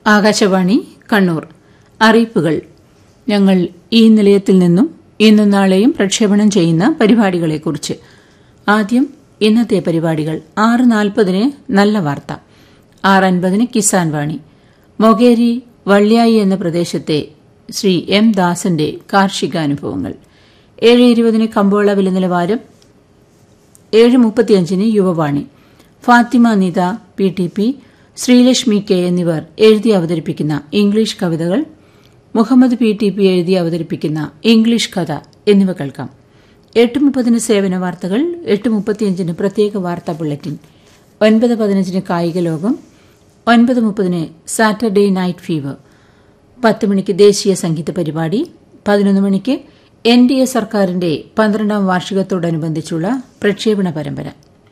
ആകാശവാണി കണ്ണൂർ അറിയിപ്പുകൾ ഞങ്ങൾ ഈ നിലയത്തിൽ നിന്നും ഇന്നും നാളെയും പ്രക്ഷേപണം ചെയ്യുന്ന പരിപാടികളെക്കുറിച്ച് ആദ്യം ഇന്നത്തെ പരിപാടികൾ ആറ് നാൽപ്പതിന് നല്ല വാർത്ത ആറ് അൻപതിന് കിസാൻ വാണി മൊകേരി വള്ളിയായി എന്ന പ്രദേശത്തെ ശ്രീ എം ദാസന്റെ കാർഷികാനുഭവങ്ങൾ ഏഴ് ഇരുപതിന് കമ്പോള വില നിലവാരം ഏഴ് മുപ്പത്തിയഞ്ചിന് Yuvavani Fathima Nitha P T P Sreelakshmi K എന്നിവർ എഴുതി അവതരിപ്പിക്കുന്ന ഇംഗ്ലീഷ് കവിതകൾ മുഹമ്മദ് പി ടി പി എഴുതി അവതരിപ്പിക്കുന്ന ഇംഗ്ലീഷ് കഥ എന്നിവ കേൾക്കാം എട്ട് മുപ്പതിന് സേവന വാർത്തകൾ എട്ട് മുപ്പത്തിയഞ്ചിന് പ്രത്യേക വാർത്താ ബുള്ളറ്റിൻ ഒൻപത് പതിനഞ്ചിന് കായിക ലോകം ഒൻപത് മുപ്പതിന് സാറ്റർഡേ നൈറ്റ് ഫീവർ പത്ത് മണിക്ക് ദേശീയ സംഗീത പരിപാടി പതിനൊന്ന് മണിക്ക് എൻ ഡി എ സർക്കാരിന്റെ പന്ത്രണ്ടാം വാർഷികത്തോടനുബന്ധിച്ചുള്ള പ്രക്ഷേപണ പരമ്പര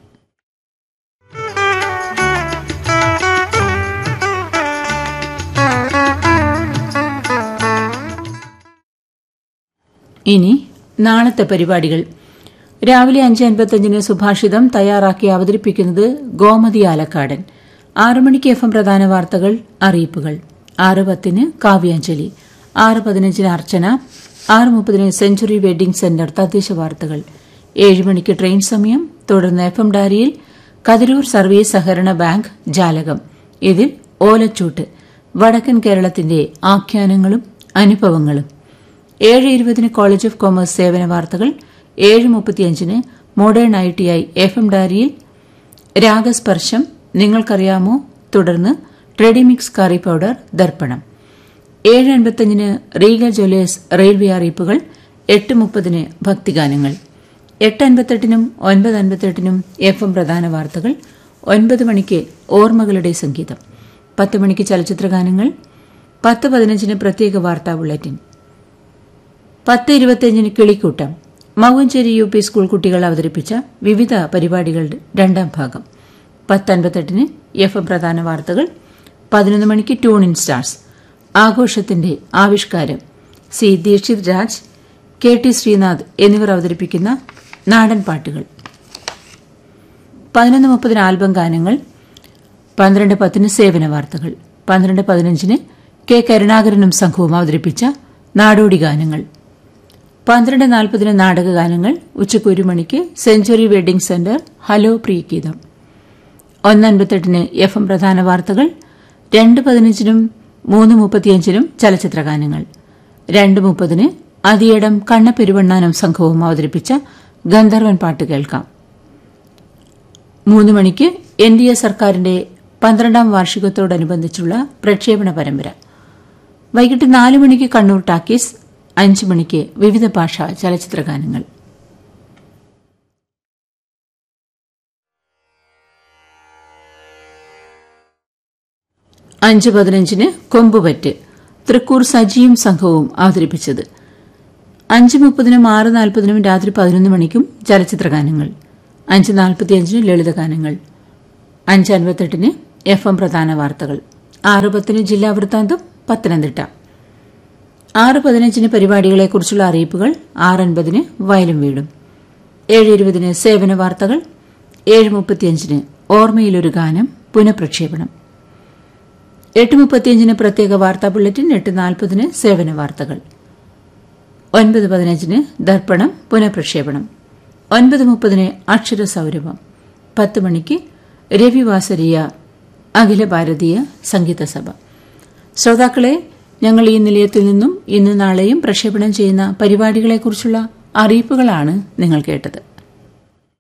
ഇനി നാളത്തെ പരിപാടികൾ രാവിലെ അഞ്ച് അൻപത്തഞ്ചിന് സുഭാഷിതം തയ്യാറാക്കി അവതരിപ്പിക്കുന്നത് ഗോമതി ആലക്കാടൻ ആറ് മണിക്ക് എഫ് എം പ്രധാന വാർത്തകൾ അറിയിപ്പുകൾ ആറ് പത്തിന് കാവ്യാഞ്ജലി ആറ് പതിനഞ്ചിന് അർച്ചന ആറ് മുപ്പതിന് സെഞ്ചുറി വെഡ്ഡിംഗ് സെന്റർ തദ്ദേശ വാർത്തകൾ ഏഴ് മണിക്ക് ട്രെയിൻ സമയം തുടർന്ന് എഫ് എം ഡാരിയിൽ കതിരൂർ സർവീസ് സഹകരണ ബാങ്ക് ജാലകം ഇതിൽ ഓലച്ചൂട്ട് വടക്കൻ കേരളത്തിന്റെ ആഖ്യാനങ്ങളും അനുഭവങ്ങളും ഏഴ് ഇരുപതിന് കോളേജ് ഓഫ് കോമേഴ്സ് സേവന വാർത്തകൾ ഏഴ് മുപ്പത്തിയഞ്ചിന് modern I T I F M ഡാരിയിൽ രാഗസ്പർശം നിങ്ങൾക്കറിയാമോ തുടർന്ന് ട്രെഡിമിക്സ് കറി പൌഡർ ദർപ്പണം ഏഴ് അൻപത്തഞ്ചിന് റീഗൽ ജ്വല്ലേഴ്സ് റെയിൽവേ അറിയിപ്പുകൾ എട്ട് മുപ്പതിന് ഭക്തിഗാനങ്ങൾ എട്ട് അൻപത്തെട്ടിനും ഒൻപത് അൻപത്തെട്ടിനും എഫ് എം പ്രധാന വാർത്തകൾ ഒൻപത് മണിക്ക് ഓർമ്മകളുടെ സംഗീതം പത്ത് മണിക്ക് ചലച്ചിത്രഗാനങ്ങൾ പത്ത് പതിനഞ്ചിന് പ്രത്യേക വാർത്താ ബുള്ളറ്റിൻ പത്ത് ഇരുപത്തിയഞ്ചിന് കിളിക്കൂട്ടം മൗവഞ്ചേരി യു പി സ്കൂൾ കുട്ടികൾ അവതരിപ്പിച്ച വിവിധ പരിപാടികളുടെ രണ്ടാം ഭാഗം പത്ത് അൻപത്തെട്ടിന് എഫ് എം പ്രധാന വാർത്തകൾ പതിനൊന്ന് മണിക്ക് ട്യൂൺ ഇൻ സ്റ്റാർസ് ആഘോഷത്തിന്റെ ആവിഷ്കാരം C Deekshith Raj K T Sreenath എന്നിവർ അവതരിപ്പിക്കുന്ന നാടൻ പാട്ടുകൾ പതിനൊന്ന് മുപ്പതിന് ആൽബം ഗാനങ്ങൾ പന്ത്രണ്ട് പത്തിന് സേവന വാർത്തകൾ പന്ത്രണ്ട് പതിനഞ്ചിന് കെ കരുണാകരനും സംഘവും അവതരിപ്പിച്ച നാടോടി ഗാനങ്ങൾ പന്ത്രണ്ട് നാൽപ്പതിന് നാടകഗാനങ്ങൾ ഉച്ചയ്ക്ക് ഒരു മണിക്ക് സെഞ്ചുറി വെഡ്ഡിംഗ് സെന്റർ ഹലോ പ്രിയഗീതം ഒന്നൻപത്തെട്ടിന് എഫ് എം പ്രധാന വാർത്തകൾ രണ്ട് പതിനഞ്ചിനും മൂന്ന് മുപ്പത്തിയഞ്ചിനും ചലച്ചിത്രഗാനങ്ങൾ രണ്ട് മുപ്പതിന് അതിയടം കണ്ണപ്പെരുവണ്ണാനം സംഘവും അവതരിപ്പിച്ച ഗന്ധർവൻ പാട്ട് കേൾക്കാം മൂന്ന് മണിക്ക് എൻ ഡി എ സർക്കാരിന്റെ പന്ത്രണ്ടാം വാർഷികത്തോടനുബന്ധിച്ചുള്ള പ്രക്ഷേപണ പരമ്പര വൈകിട്ട് നാല് മണിക്ക് കണ്ണൂർ ടാക്കീസ് അഞ്ച് മണിക്ക് വിവിധ ഭാഷാ ചലച്ചിത്രഗാനങ്ങൾ അഞ്ച് പതിനഞ്ചിന് കൊമ്പുപറ്റ് തൃക്കൂർ സജിയും സംഘവും അവതരിപ്പിച്ചത് അഞ്ച് മുപ്പതിനും ആറ് നാൽപ്പതിനും രാത്രി പതിനൊന്ന് മണിക്കും ചലച്ചിത്രഗാനങ്ങൾ അഞ്ച് നാൽപ്പത്തിയഞ്ചിന് ലളിതഗാനങ്ങൾ അഞ്ച് അൻപത്തെട്ടിന് എഫ് എം പ്രധാന വാർത്തകൾ ആറ് പത്തിന് ജില്ലാ വൃത്താന്തം പത്തനംതിട്ട ആറ് പതിനഞ്ചിന് പരിപാടികളെക്കുറിച്ചുള്ള അറിയിപ്പുകൾ ആറ് അൻപതിന് വയലും വീടും ഏഴ് ഇരുപതിന് സേവന വാർത്തകൾ ഏഴ് മുപ്പത്തിയഞ്ചിന് ഓർമ്മയിലൊരു ഗാനം പുനഃപ്രക്ഷേപണം എട്ട് മുപ്പത്തിയഞ്ചിന് പ്രത്യേക വാർത്താ ബുള്ളറ്റിൻ എട്ട് നാൽപ്പതിന് സേവന വാർത്തകൾ ഒൻപത് പതിനഞ്ചിന് ദർപ്പണം പുനഃപ്രക്ഷേപണം ഒൻപത് മുപ്പതിന് അക്ഷര സൗരഭം പത്ത് മണിക്ക് രവിവാസരിയ അഖില ഭാരതീയ സംഗീത സഭ ശ്രോതാക്കളെ ഞങ്ങൾ ഈ നിലയത്തിൽ നിന്നും ഇന്ന് നാളെയും പ്രക്ഷേപണം ചെയ്യുന്ന പരിപാടികളെക്കുറിച്ചുള്ള അറിയിപ്പുകളാണ് നിങ്ങൾ കേട്ടത്